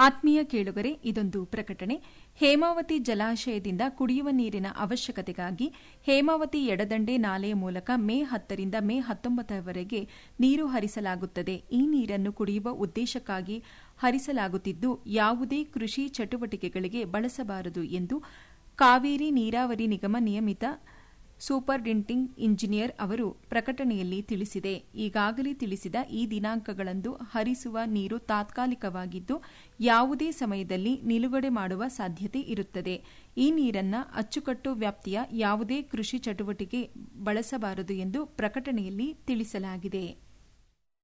ಆತ್ಮೀಯ ಕೇಳುಗರೆ ಇದೊಂದು ಪ್ರಕಟಣೆ ಹೇಮಾವತಿ ಜಲಾಶಯದಿಂದ ಕುಡಿಯುವ ನೀರಿನ ಅವಶ್ಯಕತೆಗಾಗಿ ಹೇಮಾವತಿ ಎಡದಂಡೆ ನಾಲೆಯ ಮೂಲಕ ಮೇ ಹತ್ತರಿಂದ ಮೇ ಹತ್ತೊಂಬತ್ತರವರೆಗೆ ನೀರು ಹರಿಸಲಾಗುತ್ತದೆ ಈ ನೀರನ್ನು ಕುಡಿಯುವ ಉದ್ದೇಶಕ್ಕಾಗಿ ಹರಿಸಲಾಗುತ್ತಿದ್ದು ಯಾವುದೇ ಕೃಷಿ ಚಟುವಟಿಕೆಗಳಿಗೆ ಬಳಸಬಾರದು ಎಂದು ಕಾವೇರಿ ನೀರಾವರಿ ನಿಗಮ ನಿಯಮಿತ ಸೂಪರಿಂಟೆಂಡಿಂಗ್ ಇಂಜಿನಿಯರ್ ಅವರು ಪ್ರಕಟಣೆಯಲ್ಲಿ ತಿಳಿಸಿದೆ ಈಗಾಗಲೇ ತಿಳಿಸಿದ ಈ ದಿನಾಂಕಗಳಂದು ಹರಿಸುವ ನೀರು ತಾತ್ಕಾಲಿಕವಾಗಿದ್ದು ಯಾವುದೇ ಸಮಯದಲ್ಲಿ ನಿಲುಗಡೆ ಮಾಡುವ ಸಾಧ್ಯತೆ ಇರುತ್ತದೆ ಈ ನೀರನ್ನು ಅಚ್ಚುಕಟ್ಟು ವ್ಯಾಪ್ತಿಯ ಯಾವುದೇ ಕೃಷಿ ಚಟುವಟಿಕೆ ಬಳಸಬಾರದು ಎಂದು ಪ್ರಕಟಣೆಯಲ್ಲಿ ತಿಳಿಸಲಾಗಿದೆ